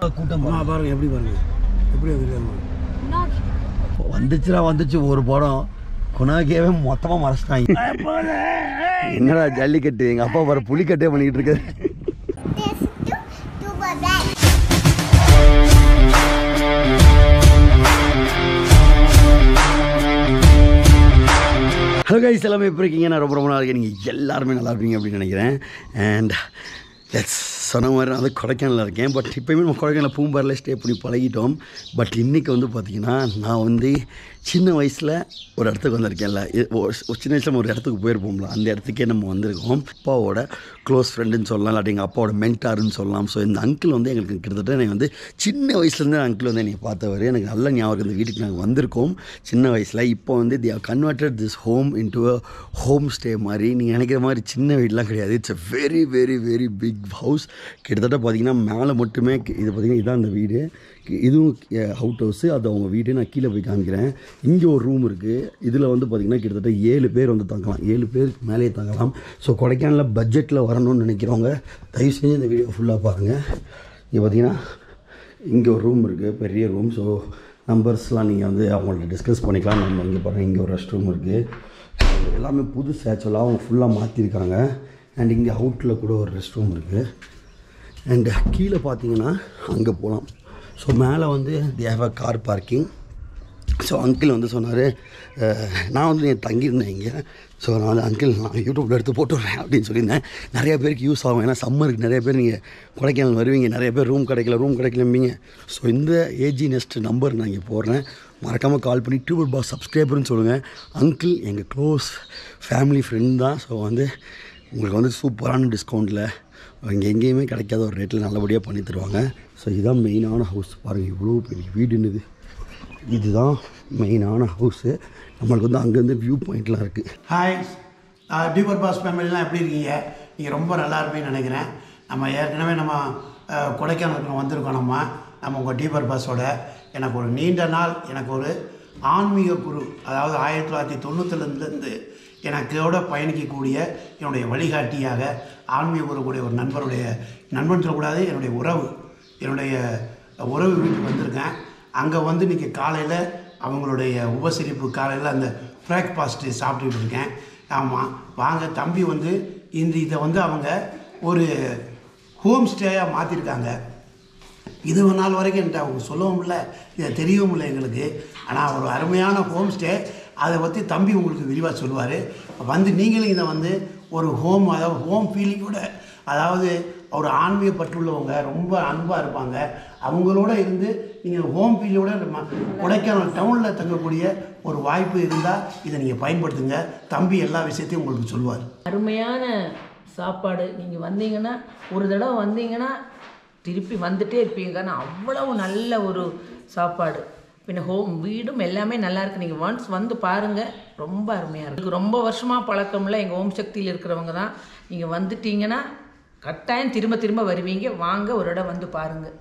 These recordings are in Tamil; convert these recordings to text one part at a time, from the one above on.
கூட்டம் ஆ பாருங்க எப்படி பாருங்க எப்படி வந்துருக்காங்க வந்துச்சுடா வந்துச்சு ஒரு படம் குணாக்கேவே மொத்தமாக மறைச்சிட்டாங்க என்னடா ஜல்லிக்கட்டு எங்கள் அப்பா வர புலிக்கட்டே பண்ணிக்கிட்டு இருக்காரு ஹலோ கைஸ் எல்லாமே எப்படி இருக்கீங்க நான் ரொம்ப ரொம்ப நல்லா இருக்கேன் நீங்கள் எல்லாருமே நல்லா இருப்பீங்க அப்படின்னு நினைக்கிறேன் அண்ட் எஸ் சொன்ன மாதிரி நான் வந்து கொடைக்கானலில் இருக்கேன் பட் இப்போயுமே நம்ம கொடைக்கானல் பூம்பாரில் ஸ்டே பண்ணி பழகிட்டோம் பட் இன்றைக்கி வந்து பார்த்திங்கன்னா நான் வந்து சின்ன வயசில் ஒரு இடத்துக்கு வந்திருக்கேன்ல இது ஒரு ஒரு சின்ன வயசில் நம்ம ஒரு இடத்துக்கு போயிருப்போம்ல அந்த இடத்துக்கே நம்ம வந்திருக்கோம் அப்பாவோட க்ளோஸ் ஃப்ரெண்டுன்னு சொல்லலாம் இல்லாட்டி எங்கள் அப்பாவோட மென்டாருன்னு சொல்லலாம் ஸோ இந்த அங்கிள் வந்து எங்களுக்கு கிட்டத்தட்ட எனக்கு வந்து சின்ன வயசுலேருந்து அங்கிள் வந்து என்னை பார்த்தவர் எனக்கு நல்ல ஞாபகம் இருக்குது. இந்த வீட்டுக்கு நாங்கள் வந்திருக்கோம் சின்ன வயசில் இப்போ வந்து they converted this home into a home stay மாதிரி நீங்கள் நினைக்கிற மாதிரி சின்ன வீடெலாம் கிடையாது it's a very very very big house கிட்டத்தட்ட பார்த்தீங்கன்னா மேலே மட்டுமே கி- இது பார்த்தீங்கன்னா இதான் அந்த வீடு கி- இதுவும் அவுட் ஹவுஸு அது அவங்க வீடு நான் கீழே போய் காமிக்கிறேன் இங்கே ஒரு ரூம் இருக்குது இதில் வந்து பார்த்திங்கன்னா கிட்டத்தட்ட ஏழு பேர் வந்து தங்கலாம் ஏழு பேர் மேலேயே தங்கலாம் ஸோ கொடைக்கானலில் பட்ஜெட்டில் வரணும்னு நினைக்கிறவங்க தயவு செஞ்சு இந்த வீடியோ ஃபுல்லாக பாருங்கள் இங்கே பார்த்தீங்கன்னா இங்கே ஒரு ரூம் இருக்குது பெரிய ரூம் ஸோ நம்பர்ஸ்லாம் நீங்கள் வந்து அவங்கள்ட்ட டிஸ்கஸ் பண்ணிக்கலாம் நம்ம இங்கே பாருங்கள் இங்கே ஒரு ரெஸ்ட் ரூம் இருக்குது எல்லாமே புதுசு ஆக்சுவலாக அவங்க ஃபுல்லாக மாற்றிருக்காங்க அண்ட் இங்கே அவுட்டில் கூட ஒரு ரெஸ்ட் ரூம் இருக்குது அண்ட் கீழே பார்த்தீங்கன்னா அங்கே போகலாம் ஸோ மேலே வந்து they have a car parking so uncle வந்து சொன்னார் நான் வந்து என் தங்கியிருந்தேன் இங்கே ஸோ நான் வந்து அங்கிள் நான் யூடியூப்பில் எடுத்து போட்டு விட்றேன் அப்படின்னு சொல்லியிருந்தேன் நிறைய பேருக்கு யூஸ் ஆகும் ஏன்னா சம்மருக்கு நிறைய பேர் நீங்கள் கொடைக்கானல் வருவீங்க நிறைய பேர் ரூம் கிடைக்கல ரூம் கிடைக்கலம்பீங்க ஸோ இந்த ஏஜி நெஸ்ட் நம்பர் நான் இங்கே போடுறேன் மறக்காமல் கால் பண்ணி டியூபர் பாஸ் சப்ஸ்கிரைபர்னு சொல்லுங்கள் அங்கிள் எங்கள் க்ளோஸ் ஃபேமிலி ஃப்ரெண்ட் தான் ஸோ வந்து உங்களுக்கு வந்து சூப்பரான டிஸ்கவுண்ட்டில் இங்கே எங்கேயுமே கிடைக்காத ஒரு ரேட்டில் நல்லபடியாக பண்ணி தருவாங்க ஸோ இதுதான் மெயினான ஹவுஸ் பாருங்கள் இவ்வளோ பெரிய வீடுன்னுது இதுதான் மெயினான ஹவுஸு நம்மளுக்கு வந்து அங்கேருந்து வியூ பாயிண்ட்லாம் இருக்குது ஹாய் டியூபர் பாஸ் ஃபேமிலிலாம் எப்படி இருக்கீங்க நீங்கள் ரொம்ப நல்லா இருப்பீங்கன்னு நினைக்கிறேன் நம்ம ஏற்கனவே நம்ம அஹ், கொடைக்கானலுக்கு வந்திருக்கோம் நம்ம நம்ம உங்கள் டியூபர் பாஸோட எனக்கு ஒரு நீண்ட நாள் எனக்கு ஒரு ஆன்மீக குரு அதாவது ஆயிரத்தி தொள்ளாயிரத்தி தொண்ணூற்றிலேருந்து எனக்கோட பயணிக்கக்கூடிய என்னுடைய வழிகாட்டியாக ஆன்மீக குரு கூடிய ஒரு நண்பருடைய நண்பன் சொல்லக்கூடாது என்னுடைய உறவு என்னுடைய உறவு வீட்டுக்கு வந்திருக்கேன் அங்கே வந்து இன்றைக்கி காலையில் அவங்களுடைய உபசரிப்பு காலையில் அந்த பிரேக்ஃபாஸ்ட்டு சாப்பிட்டுட்டு இருக்கேன் ஆமாம் வாங்க தம்பி வந்து இந்த இதை வந்து அவங்க ஒரு ஹோம் ஸ்டேயாக மாற்றிருக்காங்க இது ஒரு நாள் வரைக்கும் என்கிட்ட அவங்க சொல்லவும் இல்லை இதை தெரியவும் இல்லை எங்களுக்கு ஆனால் ஒரு அருமையான ஹோம் ஸ்டே அதை பற்றி தம்பி உங்களுக்கு விரிவாக சொல்லுவார் வந்து நீங்களும் இதை வந்து ஒரு ஹோம் அதாவது ஹோம் ஃபீலிங்கோட அதாவது ஒரு ஆன்மீக பற்றுள்ளவங்க ரொம்ப அன்பாக இருப்பாங்க அவங்களோட இருந்து நீங்கள் ஹோம் ஃபீலியோட நம்ம கொடைக்கானல் டவுனில் தங்கக்கூடிய ஒரு வாய்ப்பு இருந்தால் இதை நீங்கள் பயன்படுத்துங்க தம்பி எல்லா விஷயத்தையும் உங்களுக்கு சொல்லுவார் அருமையான சாப்பாடு நீங்கள் வந்தீங்கன்னா ஒரு தடவை வந்தீங்கன்னா திருப்பி வந்துட்டே இருப்பீங்க ஆனால் அவ்வளவு நல்ல ஒரு சாப்பாடு பின்ன ஹோம் வீடும் எல்லாமே நல்லா இருக்கு நீங்கள் ஒன்ஸ் வந்து பாருங்கள் ரொம்ப அருமையாக இருக்கு ரொம்ப வருஷமாக பழக்கம்ல எங்கள் ஓம் சக்தியில் இருக்கிறவங்க தான் நீங்கள் வந்துட்டீங்கன்னா கட்டாயம் திரும்ப திரும்ப வருவீங்க வாங்க ஒரு இடம் வந்து பாருங்கள்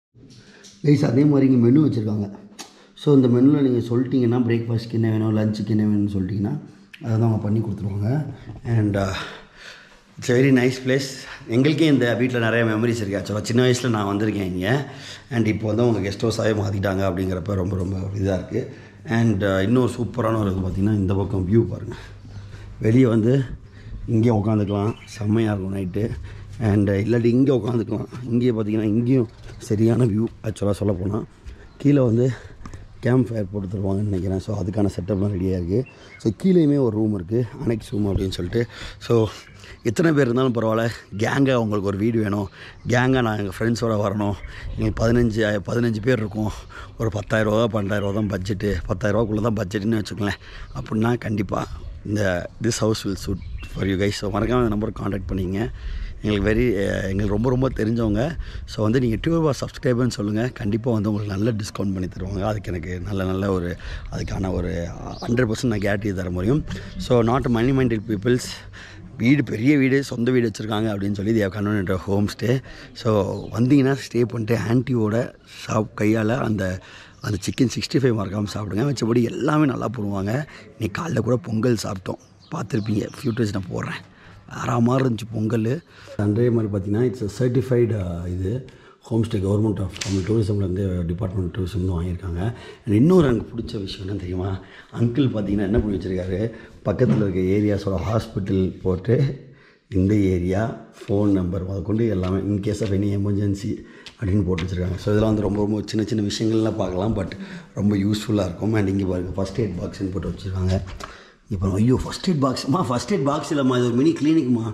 கைஸ் அதே மாதிரி இங்கே மெனு வச்சுருக்காங்க ஸோ இந்த மெனுவில் நீங்கள் சொல்லிட்டீங்கன்னா பிரேக்ஃபாஸ்ட்க்கு என்ன வேணும் லஞ்சுக்கு என்ன வேணும்னு சொல்லிட்டீங்கன்னா அதை தான் அவங்க பண்ணி கொடுத்துருவாங்க and it's very nice place எங்களுக்கே இந்த வீட்டில் நிறைய மெமரிஸ் இருக்குது ஆக்சுவலாக சின்ன வயசில் நான் வந்திருக்கேன் இங்கே அண்ட் இப்போ வந்து அவங்க கெஸ்ட் ஹவுஸாகவே மாற்றிட்டாங்க அப்படிங்கிறப்ப ரொம்ப ரொம்ப இதாக இருக்குது அண்ட் இன்னும் சூப்பரான ஒரு இது பார்த்திங்கன்னா இந்த பக்கம் வியூ பாருங்கள் வெளியே வந்து இங்கே உட்காந்துக்கலாம் செம்மையாக இருக்கும் நைட்டு அண்ட் இல்லாட்டி இங்கே உட்காந்துக்கலாம் இங்கேயே பார்த்தீங்கன்னா இங்கேயும் சரியான வியூ ஆக்சுவலாக சொல்ல போனால் கீழே வந்து கேம்ப் ஃபயர் போட்டு தருவாங்கன்னு நினைக்கிறேன் ஸோ அதுக்கான செட்டப்லாம் ரெடியாக இருக்குது ஸோ கீழேயுமே ஒரு ரூம் இருக்குது அனெக்ஸ் ரூம் அப்படின்னு சொல்லிட்டு ஸோ எத்தனை பேர் இருந்தாலும் பரவாயில்ல கேங்காக உங்களுக்கு ஒரு வீடு வேணும் கேங்காக நான் எங்கள் ஃப்ரெண்ட்ஸோடு வரணும் எங்களுக்கு பதினஞ்சு பதினஞ்சு பேர் இருக்கும் ஒரு பத்தாயிரரூவா பன்னெண்டாயிரரூவா தான் பட்ஜெட்டு பத்தாயிரரூவாக்குள்ளே தான் பட்ஜெட்டுன்னு வச்சுக்கோங்களேன் அப்படின்னா கண்டிப்பாக இந்த this house will suit for you guys so மறக்காம இந்த நம்பருக்கு காண்டாக்ட் பண்ணிங்க எங்களுக்கு வெரி எங்களுக்கு ரொம்ப ரொம்ப தெரிஞ்சவங்க ஸோ வந்து நீங்கள் டியூபா சப்ஸ்கிரைபர்னு சொல்லுங்கள் கண்டிப்பாக வந்து உங்களுக்கு நல்ல டிஸ்கவுண்ட் பண்ணி தருவாங்க அதுக்கு எனக்கு நல்ல நல்ல ஒரு அதுக்கான ஒரு ஹண்ட்ரட் பர்சன்ட் நான் கேரண்டி தர முடியும் so not money minded peoples வீடு பெரிய வீடு சொந்த வீடு வச்சுருக்காங்க அப்படின்னு சொல்லி they've converted home stay so வந்தீங்கன்னா ஸ்டே பண்ணிட்டு ஆன்ட்டியோட ஷாப் கையால் அந்த அந்த சிக்கன் சிக்ஸ்டி ஃபைவ் மறக்காமல் சாப்பிடுங்க மிச்சபடி எல்லாமே நல்லா போடுவாங்க இன்னைக்கு காலைல கூட பொங்கல் சாப்பிட்டோம் பார்த்துருப்பீங்க ஃபியூட்டர்ஸ் நான் போடுறேன் வேற மாதிரி இருந்துச்சு பொங்கல் அதே மாதிரி பார்த்தீங்கன்னா இட்ஸ் சர்டிஃபைடு இது home stay government of Tamil டூரிசம்லேருந்து டிபார்ட்மெண்ட் டூரிசம்னு வாங்கியிருக்காங்க And இன்னொரு எனக்கு பிடிச்ச விஷயம் என்ன தெரியுமா அங்கிள் பார்த்தீங்கன்னா என்ன பண்ணி வச்சுருக்காரு பக்கத்தில் இருக்க ஏரியாஸோட ஹாஸ்பிட்டல் போட்டு இந்த ஏரியா ஃபோன் நம்பர் முதற்கொண்டு எல்லாமே இன்கேஸ் ஆஃப் எனி எமர்ஜென்சி அப்படின்னு போட்டு வச்சுருக்காங்க ஸோ இதெல்லாம் வந்து ரொம்ப ரொம்ப சின்ன சின்ன விஷயங்கள்லாம் பார்க்கலாம் பட் ரொம்ப யூஸ்ஃபுல்லாக இருக்கும் அண்ட் இங்கே பாருங்க ஃபஸ்ட் எய்ட் பாக்ஸ்னு போட்டு வச்சுருக்காங்க இப்போ ஐயோ ஃபஸ்ட் எய்ட் பாக்ஸ்மா ஃபஸ்ட் எய்ட் பாக்ஸ் இல்லைம்மா இது ஒரு மினி கிளினிக்மா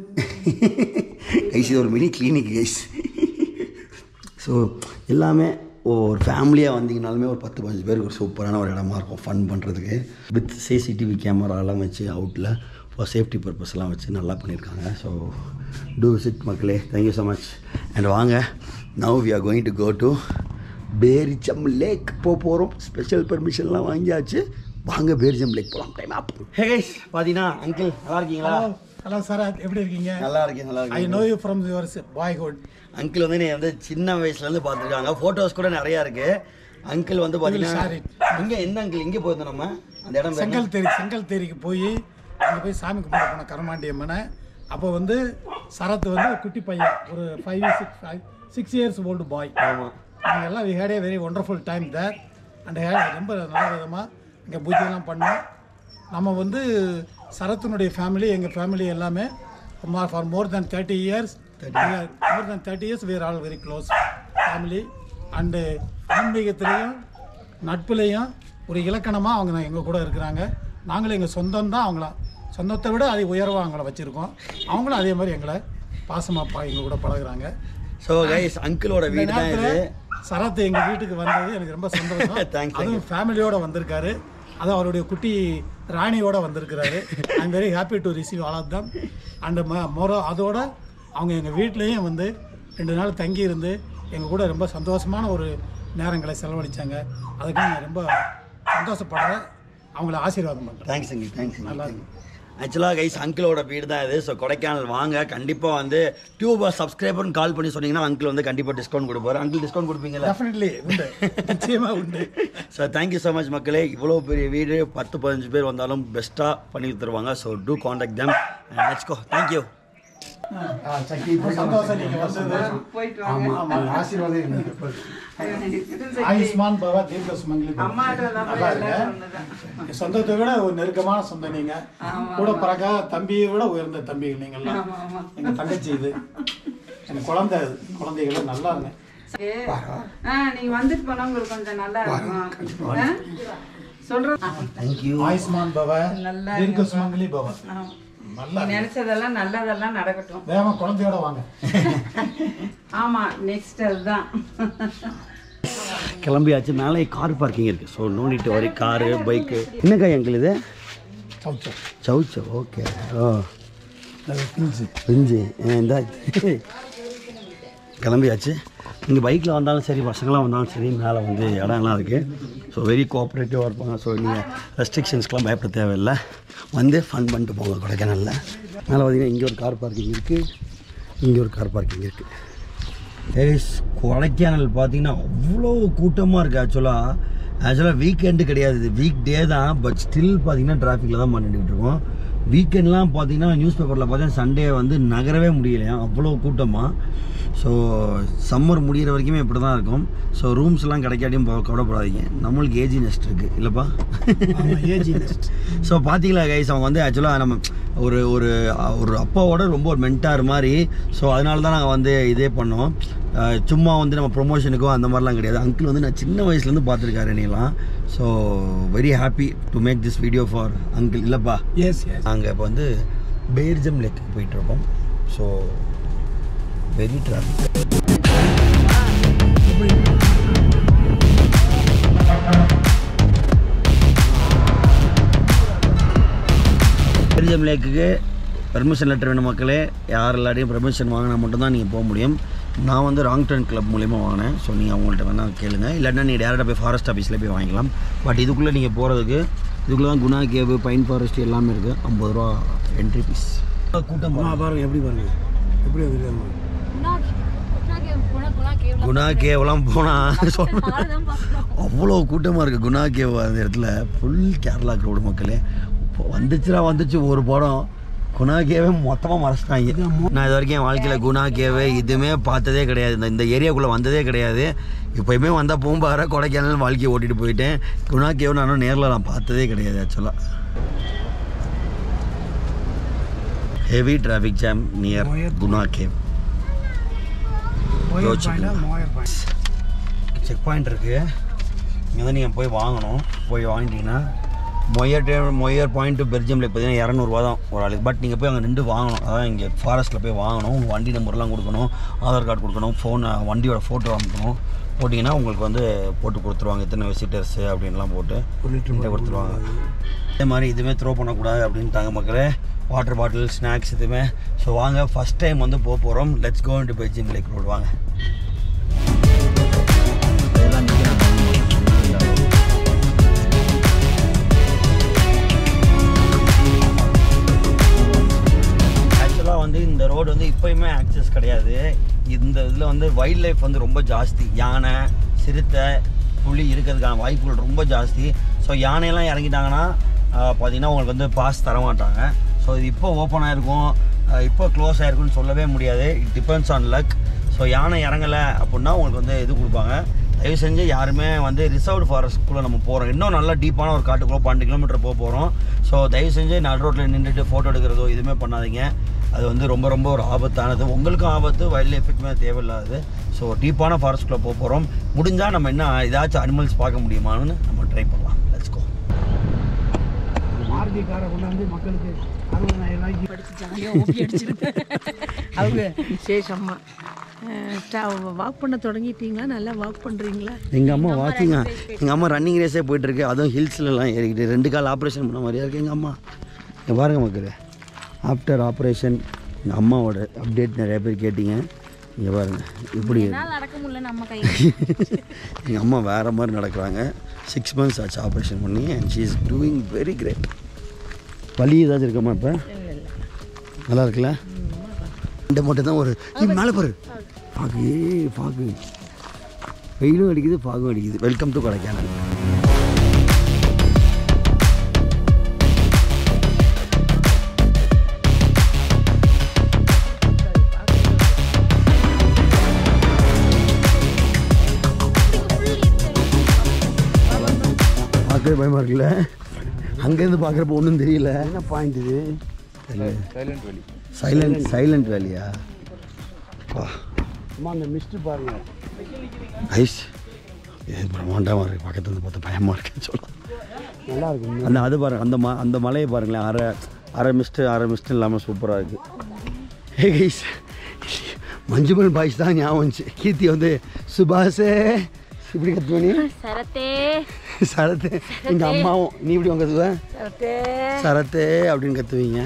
கைஸ் இது ஒரு மினி கிளினிக் கைஸ் ஸோ எல்லாமே ஒரு ஃபேமிலியாக வந்தீங்கனாலுமே ஒரு பத்து பதினஞ்சு பேருக்கு ஒரு சூப்பரான ஒரு இடமா இருக்கும் ஃபன் பண்ணுறதுக்கு வித் சிசிடிவி கேமராலாம் வச்சு அவுட்டில் ஃபார் சேஃப்டி பர்பஸ்லாம் வச்சு நல்லா பண்ணியிருக்காங்க ஸோ டூ விசிட் மக்களே தேங்க்யூ ஸோ மச் அண்ட் வாங்க now we are going to go to Berijam lake போக போகிறோம் ஸ்பெஷல் பெர்மிஷன்லாம் வாங்கியாச்சு வாங்க பேரிச்சம் லேக் போகலாம் டைம் ஆப் ஹே கைஸ் பார்த்தீங்கன்னா அங்கிள் நல்லா இருக்கீங்களா ஹலோ சார் எப்படி இருக்கீங்க நல்லா இருக்கேன் நல்லா ஐ இருக்கேன் know you from your boyhood uncle வந்து நீ வந்து சின்ன வயசுலேருந்து பார்த்துருக்காங்க ஃபோட்டோஸ் கூட நிறையா இருக்குது அங்கிள் வந்து share பார்த்தீங்கன்னா இங்கே எந்த அங்கிள் இங்கே போயிருந்தோம் நம்ம அந்த இடம் பேர் என்ன? செங்கல் தேரி செங்கல் தேரிக்கு போய் அங்கே போய் சாமி கும்பிட போனோம் கரமாண்டி அம்மனை அப்போ வந்து சரத் வந்து ஒரு குட்டி பையன் ஒரு five six five six years old boy ஆமாம் நாங்கள் எல்லாம் we had a very wonderful time there and ரொம்ப நல்ல விதமாக இங்கே பூஜைலாம் பண்ணோம் நம்ம வந்து சரத்தினுடைய ஃபேமிலி எங்கள் ஃபேமிலி எல்லாமே for more than thirty years more than thirty years were all very close family and ஆன்மீகத்திலையும் நட்புலையும் ஒரு இலக்கணமாக அவங்க எங்கள் கூட இருக்கிறாங்க நாங்களும் எங்கள் சொந்தம் தான் அவங்கள சொந்தத்தை விட அதை உயர்வாக அவங்கள வச்சுருக்கோம் அவங்களும் அதே மாதிரி எங்களை பாசமாப்பா எங்கள் கூட பழகுறாங்க ஸோ கைஸ் அங்கிளோட இந்த வீடு தான் இது நேரத்தில் சரத் எங்க வீட்டுக்கு வந்தது எனக்கு ரொம்ப சந்தோஷம் Thanks, thank அதுவும் ஃபேமிலியோட வந்திருக்காரு அது அவருடைய குட்டி ராணியோட வந்திருக்கிறாரு I am very happy to receive all of them and மொர அதோட அவங்க எங்கள் வீட்லேயும் வந்து ரெண்டு நாள் தங்கி இருந்து எங்கள் கூட ரொம்ப சந்தோஷமான ஒரு நேரங்களை செலவழிச்சாங்க அதுக்கு நான் ரொம்ப சந்தோஷப்படுறேன் அவங்கள ஆசீர்வாதம் பண்ணுறேன் தேங்க்ஸ் அங்கிள் தேங்க்ஸ் நல்லா ஆக்சுவலாக கைஸ் அங்கிளோட வீடு தான் இது ஸோ கொடைக்கானல் வாங்க கண்டிப்பாக வந்து டியூபர் சப்ஸ்கிரைபர்னு கால் பண்ணி சொன்னீங்கன்னா அங்கிள் வந்து கண்டிப்பாக டிஸ்கவுண்ட் கொடுப்பாரு அங்கிள் டிஸ்கவுண்ட் கொடுப்பீங்களா டெஃபினெட்லி உண்டு நிச்சயமாக உண்டு ஸோ தேங்க்யூ ஸோ மச் மக்களே இவ்வளோ பெரிய வீடு பத்து பதினஞ்சு பேர் வந்தாலும் பெஸ்ட்டாக பண்ணி தருவாங்க so to contact them let's go thank you சந்தோஷம் நீங்கள் வந்தது போயிட்டு ஆமாம் ஆசீர்வாதம் எங்களுக்கு ஆயுஷ்மான் பவா தீர்க்க சுமங்கலி பவா. நல்லா இருங்க என் சொந்தத்தை விட ஒரு நெருக்கமான சொந்தம் நீங்க கூட பிறக்கா தம்பியை விட உயர்ந்த தம்பிகள் நீங்கள்லாம் எங்க தங்கச்சி இது என் குழந்தை இது குழந்தைகளும் நல்லா இருங்க ஆ நீங்க வந்துட்டு போனா உங்களுக்கு கொஞ்சம் நல்லா இருக்கும் ஆ? சொல்றேன் தேங்க்யூ ஆயுஷ்மான் பவா நல்லா தீர்க்க சுமங்கலி பவா ஆ. நல்லா நீ நினைச்சதெல்லாம் நல்லதெல்லாம் நடக்கட்டும் வேகமா குழந்தையோட வாங்க ஆமா நெக்ஸ்ட் அதுதான் கிளம்பியாச்சு மேலே கார் பார்க்கிங் இருக்குது so no need worry car bike என்னக்கா எங்கள் இது சவுச்சோ சவுச்சோ ஓகே ஓ பிஞ்சு பிஞ்சு இந்த கிளம்பியாச்சு நீங்கள் பைக்கில் வந்தாலும் சரி பசங்களாம் வந்தாலும் சரி மேலே வந்து இடம்லாம் இருக்குது ஸோ வெரி கோஆப்ரேட்டிவாக இருப்பாங்க ஸோ நீங்கள் ரெஸ்ட்ரிக்ஷன்ஸ்க்கெலாம் பயப்பட தேவையில்லை வந்து ஃபன் பண்ணிட்டு போங்க கொடைக்கானலில் மேலே பார்த்தீங்கன்னா இங்கே ஒரு கார் பார்க்கிங் இருக்குது இங்கே ஒரு கார் பார்க்கிங் இருக்குது ஏஸ் கொடைக்கானல் பார்த்தீங்கன்னா அவ்வளோ கூட்டமாக இருக்குது ஆக்சுவலாக ஆக்சுவலாக வீக்கெண்டு கிடையாது இது வீக் டே தான் பட் ஸ்டில் பார்த்தீங்கன்னா டிராஃபிக்கில் தான் பண்ணிட்டு இருக்கோம் வீக்கெண்ட்லாம் பார்த்தீங்கன்னா நியூஸ் பேப்பரில் பார்த்தீங்கன்னா சண்டே வந்து நகரவே முடியலையா அவ்வளோ கூட்டமாக ஸோ சம்மர் முடியிற வரைக்குமே இப்படி தான் இருக்கும் ஸோ ரூம்ஸ்லாம் கிடைக்காட்டியும் ப- கவலைப்படாதீங்க நம்மளுக்கு ஏஜி நெஸ்ட் இருக்குது இல்லைப்பா ஏஜி நெஸ்ட் ஸோ பார்த்தீங்களா கைஸ் அவங்க வந்து ஆக்சுவலாக நம்ம ஒரு ஒரு ஒரு அப்பாவோட ரொம்ப ஒரு மென்டார் மாதிரி ஸோ அதனால தான் நாங்கள் வந்து இதே பண்ணோம் அஹ் சும்மா வந்து நம்ம ப்ரொமோஷனுக்கோ அந்த மாதிரிலாம் கிடையாது அங்கிள் வந்து நான் சின்ன வயசுலேருந்து பார்த்துருக்காரு என்னையெல்லாம் so very happy to make this video for uncle இல்லைப்பா எஸ் எஸ் நாங்கள் இப்போ வந்து பேர்ஜம் லேக் போயிட்டுருக்கோம் ஸோ வெரி டிராஃபிக் பேர்ஜம் லேக்குக்கு பெர்மிஷன் லெட்டர் வேணும் மக்களே யார் எல்லாரையும் பெர்மிஷன் வாங்கினா மட்டும்தான் நீங்கள் போக முடியும் நான் வந்து ராங் டர்ன் கிளப் மூலியமாக வாங்கினேன் ஸோ நீங்கள் அவங்கள்ட்ட வேணால் கேளுங்க இல்லாட்டினா நீங்கள் டேரெக்டாக போய் ஃபாரஸ்ட் ஆஃபீஸில் போய் வாங்கிக்கலாம் பட் இதுக்குள்ளே நீங்கள் போகிறதுக்கு இதுக்குள்ளே தான் குணா கேவு பைன் ஃபாரஸ்ட் எல்லாமே இருக்குது ஐம்பது ரூபா என்ட்ரி ஃபீஸ் கூட்டம் பாருங்க. பாருங்க எப்படி பாருங்க எப்படி வந்துருக்காங்க குணா கேவெல்லாம் போனால் சொன்ன அவ்வளோ கூட்டமாக இருக்குது குணா கேவ் அந்த இடத்துல ஃபுல் கேரளா க்ரௌடு மக்களே இப்போ வந்துச்சுனா வந்துச்சு ஒரு படம் குணா கேவே மொத்தமாக மறைச்சிட்டாங்க நான் இது வரைக்கும் என் வாழ்க்கையில் குணா கேவே இதுவுமே பார்த்ததே கிடையாது இந்த இந்த ஏரியாக்குள்ளே வந்ததே கிடையாது இப்போயுமே வந்தால் பூம்பாறை கொடைக்கானல் வாழ்க்கையை ஓட்டிகிட்டு போயிட்டேன் குணா கேவை நானும் நேரில் நான் பார்த்ததே கிடையாது ஆக்சுவலாக heavy traffic jam near Guna cave check point இருக்குது இங்கே வந்து நீங்கள் போய் வாங்கணும் போய் வாங்கிட்டீங்கன்னா மொயர் டே Moir point to Berijam lake பார்த்தீங்கன்னா இரநூறுவா தான் ஒரு ஆளுக்கு பட் நீங்கள் போய் அங்கே நின்று வாங்கணும் அதான் இங்கே ஃபாரஸ்ட்டில் போய் வாங்கணும் உங்கள் வண்டி நம்பர்லாம் கொடுக்கணும் ஆதார் கார்டு கொடுக்கணும் ஃபோன் வண்டியோட ஃபோட்டோ அனுப்பணும் போட்டிங்கன்னா உங்களுக்கு வந்து போட்டு கொடுத்துருவாங்க எத்தனை விசிட்டர்ஸு அப்படின்லாம் போட்டு நீட்டாக கொடுத்துருவாங்க அதே மாதிரி இதுவுமே த்ரோ பண்ணக்கூடாது அப்படின்ட்டாங்க மக்களே வாட்டர் பாட்டில் ஸ்நாக்ஸ் இதுவுமே ஸோ வாங்க ஃபஸ்ட் டைம் வந்து போக போகிறோம் let's go to Berijam lake road வாங்க ஆக்சுவலாக வந்து இந்த ரோடு வந்து இப்போயுமே ஆக்சஸ் கிடையாது இந்த இதில் வந்து வைல்ட் லைஃப் வந்து ரொம்ப ஜாஸ்தி யானை சிறுத்தை புலி இருக்கிறதுக்கான வாய்ப்புகள் ரொம்ப ஜாஸ்தி ஸோ யானையெல்லாம் இறங்கிட்டாங்கன்னா ஆஹ், பார்த்தீங்கன்னா உங்களுக்கு வந்து பாஸ் தர மாட்டாங்க ஸோ இது இப்போ ஓப்பன் ஆகிருக்கும் இப்போ க்ளோஸ் ஆகிருக்குன்னு சொல்லவே முடியாது it depends on luck so யானை இறங்கலை அப்படின்னா உங்களுக்கு வந்து இது கொடுப்பாங்க தயவு செஞ்சு யாருமே வந்து ரிசர்வ்டு ஃபாரஸ்ட்குள்ளே நம்ம போகிறோம் இன்னும் நல்லா டீப்பான ஒரு காட்டுக்குள்ளே பன்னெண்டு கிலோமீட்டர் போக போகிறோம் ஸோ தயவு செஞ்சு நடு ரோட்டில் நின்றுட்டு ஃபோட்டோ எடுக்கிறதோ எதுவுமே பண்ணாதீங்க அது வந்து ரொம்ப ரொம்ப ஒரு ஆபத்தானது உங்களுக்கும் ஆபத்து வைல்ட் லைஃபுக்குமே தேவையில்லாதது ஸோ டீப்பான ஃபாரஸ்ட்குள்ளே போக போகிறோம் முடிஞ்சால் நம்ம என்ன ஏதாச்சும் அனிமல்ஸ் பார்க்க முடியுமான்னு நம்ம ட்ரை பண்ணலாம் லெட்ஸ் கோ மாருதி காரை கொண்டாந்து மக்களுக்கு அறுபதாயிரம் ரூபாய்க்கு அவங்க விசேஷம்மா வாக் பண்ண தொடங்கிட்டீங்களா நல்லா வாக் பண்ணுறீங்களா எங்கள் அம்மா வாக்கிங்கா எங்கள் அம்மா ரன்னிங் ரேஸே போயிட்டுருக்கு அதுவும் ஹில்ஸ்லலாம் ஏறிக்கிட்டு ரெண்டு கால் ஆப்ரேஷன் பண்ண மாதிரியா இருக்குது எங்கள் அம்மா இங்க பாருங்க மக்களே ஆஃப்டர் ஆப்ரேஷன் எங்கள் அம்மாவோட அப்டேட் நிறைய பேர் கேட்டீங்க இங்கே பாருங்க இப்படி நடக்க முடியல நம்ம கை எங்கள் அம்மா வேறு மாதிரி நடக்கிறாங்க சிக்ஸ் மந்த்ஸ் ஆச்சு ஆப்ரேஷன் பண்ணி and she is doing very great வலி ஏதாச்சும் இருக்கம்மா இப்போ நல்லா இருக்குல்ல இந்த மட்டும் தான் ஒரு நீ மேலே பாரு பாக்கு ஏய் பாக்கு வெயிலும் அடிக்குது பாகும் அடிக்குது வெல்கம் டு கொடைக்கானல் பார்க்கவே பயமாக இருக்குல்ல அங்கேருந்து பார்க்குறப்ப ஒன்றும் தெரியல என்ன பாயிண்ட் இது சைலண்ட் வேலி சைலண்ட் சைலண்ட் வேலியா வா அம்மா அந்த மிஸ்ட்டு பாருங்க ஐஸ் இது பிரம்மாண்டமாக இருக்குது பக்கத்துல இருந்து பார்த்தா பயமாக இருக்குன்னு சொல்லலாம் நல்லா இருக்கு அந்த அது பாருங்க அந்த ம அந்த மலையை பாருங்களேன் அரை அரை மிஸ்ட்டு அரை மிஸ்ட்டு இல்லாமல் சூப்பராக இருக்குது ஹே கைஸ் மஞ்சுமல் பாய்ஸ் தான் ஞாபகம் வந்துச்சு கீர்த்தி வந்து சுபாஷே இப்படி கத்துவனி சரத்தே சரத்து எங்கள் அம்மாவும் நீ இப்படி உங்க கத்துவ சரத்தே அப்படின்னு கத்துவீங்க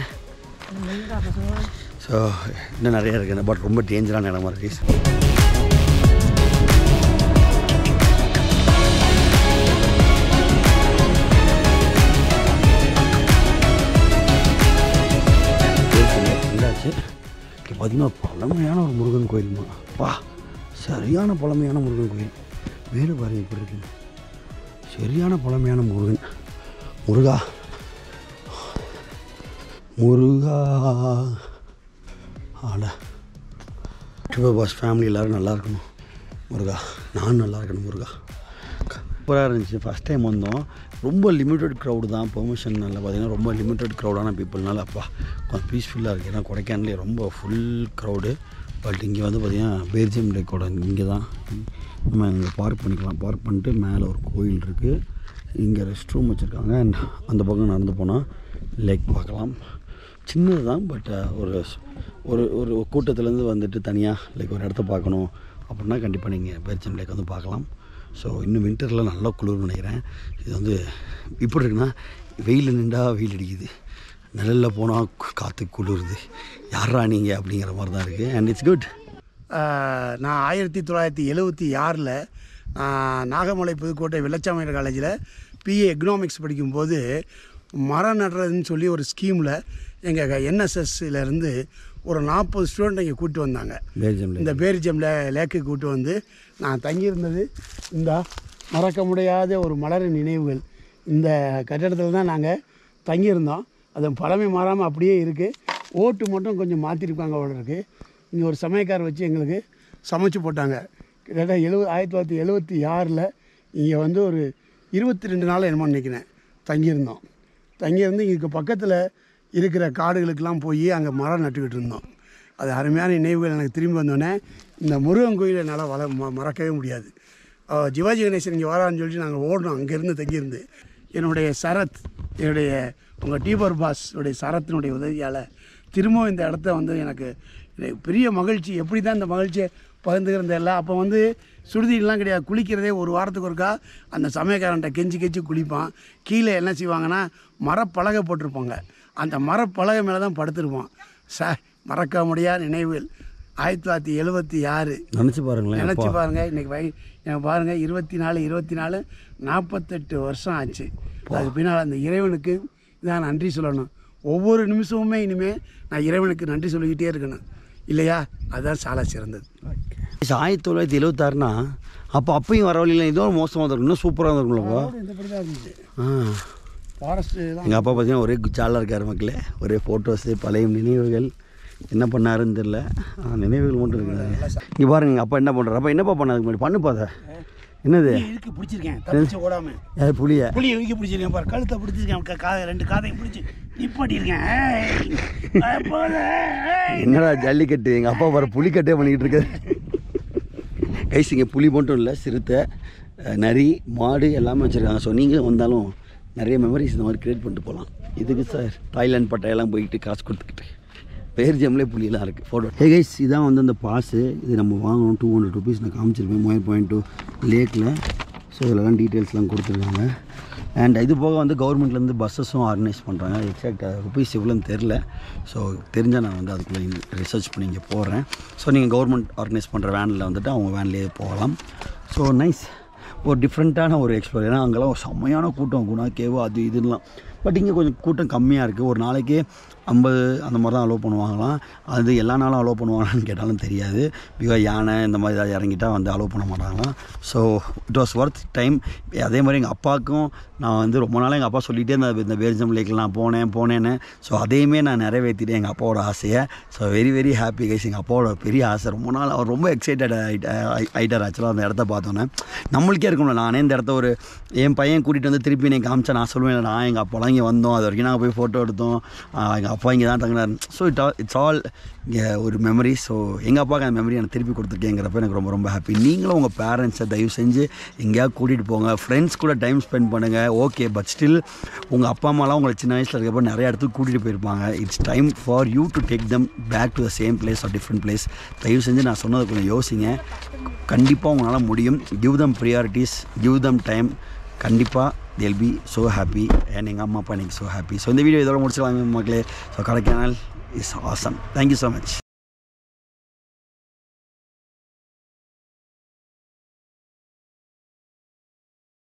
ஸோ இன்னும் நிறைய இருக்குங்க பட் ரொம்ப டேஞ்சரான இடமா இருக்கு என்னாச்சு இங்கே பார்த்தீங்கன்னா பழமையான ஒரு முருகன் கோயிலுமா பா சரியான பழமையான முருகன் கோயில் மேலே பாருங்க இப்படி இருக்குன்னு சரியான பழமையான முருகன் முருகா முருகா ஆட ட்ரிபர் பாஸ் ஃபேமிலி எல்லோரும் நல்லா இருக்கணும் முருகா நானும் நல்லா இருக்கணும் முருகா சூப்பராக இருந்துச்சு ஃபஸ்ட் டைம் வந்தோம் ரொம்ப லிமிட்டட் க்ரௌடு தான் பெர்மிஷன் நல்லா பார்த்தீங்கன்னா ரொம்ப லிமிட்டட் க்ரௌடான பீப்புள்னால அப்பா கொஞ்சம் பீஸ்ஃபுல்லாக இருக்குது ஏன்னா கொடைக்கானலே ரொம்ப ஃபுல் க்ரௌடு பட் இங்கே வந்து பார்த்திங்கன்னா பேர்ஜியம் லேக்கோட இங்கே தான் நம்ம இங்கே பார்க் பண்ணிக்கலாம் பார்க் பண்ணிட்டு மேலே ஒரு கோயில் இருக்குது இங்கே ரெஸ்ட் ரூம் வச்சுருக்காங்க அண்ட் அந்த பக்கம் நடந்து போனால் லேக் பார்க்கலாம் சின்னது தான் பட் ஒரு ஒரு ஒரு கூட்டத்துலேருந்து வந்துட்டு தனியாக லைக் ஒரு இடத்த பார்க்கணும் அப்படின்னா கண்டிப்பாக நீங்கள் பேர்ச்சம் லேக் வந்து பார்க்கலாம் ஸோ இன்னும் வின்டரில் நல்லா குளிர்னு நினைக்கிறேன் இது வந்து இப்படி இருக்குன்னா வெயில் நின்றா வெயில் அடிக்குது நிழலில் போனால் காற்று குளிருது யாரா நீங்கள் அப்படிங்கிற மாதிரி தான் இருக்குது அண்ட் இட்ஸ் குட் ஆஹ் நான் ஆயிரத்தி தொள்ளாயிரத்தி எழுபத்தி ஆறில் நாகமலை புதுக்கோட்டை வெள்ளச்சாமியார் காலேஜில் பிஏ எக்கனாமிக்ஸ் படிக்கும்போது மரம் நடுறதுன்னு சொல்லி ஒரு ஸ்கீமில் எங்கள் என்எஸ்எஸ்லேருந்து ஒரு நாற்பது ஸ்டூடெண்ட் இங்கே கூப்பிட்டு வந்தாங்க பேர்ஜியம் லேக் இந்த பேரிஜம் லே லேக்கு கூட்டு வந்து நான் தங்கியிருந்தது இந்த மறக்க முடியாத ஒரு மலரின் நினைவுகள் இந்த கட்டடத்தில் தான் நாங்கள் தங்கியிருந்தோம் அது பழமை மாறாமல் அப்படியே இருக்குது ஓட்டு மட்டும் கொஞ்சம் மாற்றிருப்பாங்க அவ்வளோ இருக்குது இங்கே ஒரு சமயக்காரர் வச்சு எங்களுக்கு சமைச்சு போட்டாங்க கிட்டத்தட்ட எழுபது ஆயிரத்தி தொள்ளாயிரத்தி எழுபத்தி ஆறில் இங்கே வந்து ஒரு இருபத்தி ரெண்டு நாள் என்னமோ நினைக்கிறேன் தங்கியிருந்தோம் தங்கியிருந்து இங்கே பக்கத்தில் இருக்கிற காடுகளுக்கெல்லாம் போய் அங்கே மரம் நட்டுக்கிட்டு இருந்தோம் அது அருமையான நினைவுகள் எனக்கு திரும்பி வந்தோடனே இந்த முருகன் கோயிலை என்னால் வள ம- மறக்கவே முடியாது அஹ் சிவாஜி கணேசன் இங்கே வரான்னு சொல்லிட்டு நாங்கள் ஓடினோம் அங்கேருந்து தங்கியிருந்து என்னுடைய சரத் என்னுடைய உங்கள் டீபர் பாஸ் உடைய சரத்தினுடைய உதவியால் திரும்பவும் இந்த இடத்த வந்து எனக்கு எனக்கு பெரிய மகிழ்ச்சி எப்படி தான் இந்த மகிழ்ச்சியை பகிர்ந்துக்கிறது இல்லை அப்போ வந்து சுடுதீலாம் கிடையாது குளிக்கிறதே ஒரு வாரத்துக்கு ஒருக்கா அந்த சமயக்காரன்ட்ட கெஞ்சி கெஞ்சி குளிப்பான் கீழே என்ன செய்வாங்கன்னா மரப்பலகை போட்டிருப்பாங்க அந்த மரப்பலகை மேலே தான் படுத்திருப்பான் சார் மறக்க முடியாத நினைவுகள் ஆயிரத்தி தொள்ளாயிரத்தி எழுபத்தி ஆறு நினச்சி பாருங்களேன் நினச்சி அப்பா. பாருங்கள் இன்றைக்கி வய எனக்கு பாருங்கள் இருபத்தி நாலு இருபத்தி நாலு நாற்பத்தெட்டு வருஷம் ஆச்சு அதுக்கு பின்னால் அந்த இறைவனுக்கு தான் நன்றி சொல்லணும் ஒவ்வொரு நிமிஷமுமே இனிமேல் நான் இறைவனுக்கு நன்றி சொல்லிக்கிட்டே இருக்கணும் இல்லையா அதுதான் சால சிறந்தது ஆயிரத்தி தொள்ளாயிரத்தி எழுபத்தாறுனா அப்போ அப்பயும் வர வழியில் இதோ மோசமாக இருக்கும் இன்னும் சூப்பராக இருக்கும்லப்பா இந்த படி தான் இருந்துச்சு ஆ ஃபாரஸ்ட்டு தான் எங்கள் அப்பா பார்த்தீங்கன்னா ஒரே ஜாலாக இருக்கார் மக்களே ஒரே ஃபோட்டோஸு பழைய நினைவுகள் என்ன பண்ணாருன்னு தெரில ஆ, நினைவுகள் மட்டும் இருக்குது இங்கே பாருங்க எங்கள் அப்பா என்ன பண்ணுறாரு அப்பா என்னப்பா பண்ணாதுக்கு முன்னாடி பண்ணு பாத என்னது இழுக்கு பிடிச்சிருக்கேன் தப்பிச்சு ஓடாமல் அது புளிய புளியை இழுக்கி பிடிச்சிருக்கேன் பாரு கழுத்தை பிடிச்சிருக்கேன் க- காதை ரெண்டு காதையும் பிடிச்சி நிப்பாட்டியிருக்கேன் ஏய், அஹ் போத, ஏய். என்னடா ஜல்லிக்கட்டு எங்கள் அப்பா வர புலிக்கட்டே பண்ணிக்கிட்டு இருக்காரு கைஸ் இங்கே புலி மட்டும் இல்லை சிறுத்தை அஹ், நரி மாடு எல்லாமே வச்சுருக்காங்க ஸோ நீங்களும் வந்தாலும் நிறைய மெமரிஸ் இந்த மாதிரி க்ரியேட் பண்ணிட்டு போகலாம் இதுக்கு சார் தாய்லாந்து பட்டையெல்லாம் போயிட்டு காசு கொடுத்துக்கிட்டு பேர்ஜியம்லேயே புலியெல்லாம் இருக்குது ஃபோட்டோ ஹே கைஸ் இதான் வந்து அந்த பாஸு இது நம்ம வாங்கணும் டூ ஹண்ட்ரட் ருபீஸ் நான் காமிச்சிருப்பேன் மொயர் பாயிண்ட் டூ லேக்கில் ஸோ இதெல்லாம் டீட்டெயில்ஸ்லாம் கொடுத்துருக்காங்க அண்ட் இது போக வந்து கவர்மெண்ட்லேருந்து பஸ்ஸஸும் ஆர்கனைஸ் பண்ணுறாங்க எக்ஸாக்ட் ருபீஸ் எவ்வளோன்னு தெரில ஸோ தெரிஞ்சால் நான் வந்து அதுக்குள்ளே ரிசர்ச் பண்ணி இங்கே போடுறேன் ஸோ நீங்கள் கவர்மெண்ட் ஆர்கனைஸ் பண்ணுற வேனில் வந்துட்டு அவங்க வேன்லேயே போகலாம் ஸோ நைஸ் ஒரு டிஃப்ரெண்ட்டான ஒரு எக்ஸ்ப்ளோர் ஏன்னா அங்கெல்லாம் ஒரு செம்மையான கூட்டம் குணா கேவு அது இதுலாம் பட் இங்கே கொஞ்சம் கூட்டம் கம்மியாக இருக்குது ஒரு நாளைக்கு ஐம்பது அந்த மாதிரி தான் அலோவ் பண்ணுவாங்களாம் அது எல்லா நாளும் அலோவ் பண்ணுவாங்களான்னு கேட்டாலும் தெரியாது பிகாஸ் யானை இந்த மாதிரி ஏதாவது இறங்கிட்டா வந்து அலோவ் பண்ண மாட்டாங்களாம் so it was worth time அதே மாதிரி எங்கள் அப்பாவுக்கும் நான் வந்து ரொம்ப நாளாக எங்கள் அப்பா சொல்லிகிட்டே இருந்தேன் இந்த பேர்ஜம் லேக்கில் நான் போனேன் போனேன்னு ஸோ அதையுமே நான் நிறைவேற்றிட்டேன் எங்கள் அப்பாவோட ஆசையை so very very happy guys எங்கள் அப்பாவோட பெரிய ஆசை ரொம்ப நாள் அவர் ரொம்ப எக்ஸைட்டட் ஆகிட்டார் ஆக்சுவலாக அந்த இடத்த பார்த்தோன்னே நம்மளுக்கே இருக்கும்ல நானே இந்த இடத்த ஒரு என் பையன் கூட்டிகிட்டு வந்து திருப்பி எனக்கு காமிச்சா நான் சொல்லுவேன் நான் எங்கள் அப்பாலாம் இங்கே வந்தோம் அது வரைக்கும் நாங்கள் போய் ஃபோட்டோ எடுத்தோம் ஆஹ் எங்கள் அப்பா இங்கே தான் தங்கினார் ஸோ இட் இட்ஸ் ஆல் இங்கே ஒரு மெமரி ஸோ எங்கள் அப்பாவுக்கு அந்த மெமரி எனக்கு திருப்பி கொடுத்துருக்கேங்கிறப்ப எனக்கு ரொம்ப ரொம்ப ஹாப்பி நீங்களும் உங்கள் பேரண்ட்ஸை தயவு செஞ்சு எங்கேயாவது கூட்டிகிட்டு போங்க ஃப்ரெண்ட்ஸ் கூட டைம் ஸ்பெண்ட் பண்ணுங்கள் ஓகே பட் ஸ்டில் உங்கள் அப்பா அம்மாலாம் உங்களை சின்ன வயசில் இருக்கப்போ நிறைய இடத்துக்கு கூட்டிகிட்டு போயிருப்பாங்க it's time for you to take them back to the same place or different place தயவு செஞ்சு நான் சொன்னதை கொஞ்சம் யோசிங்க கண்டிப்பாக உங்களால் முடியும் give them priorities give them time கண்டிப்பாக they'll B so happy and எங்கள் அம்மா அப்பா எனக்கு ஸோ ஹாப்பி ஸோ இந்த வீடியோ இதோட முடிச்சுக்கலாம் மக்களே so Kodaikanal is awesome thank you so much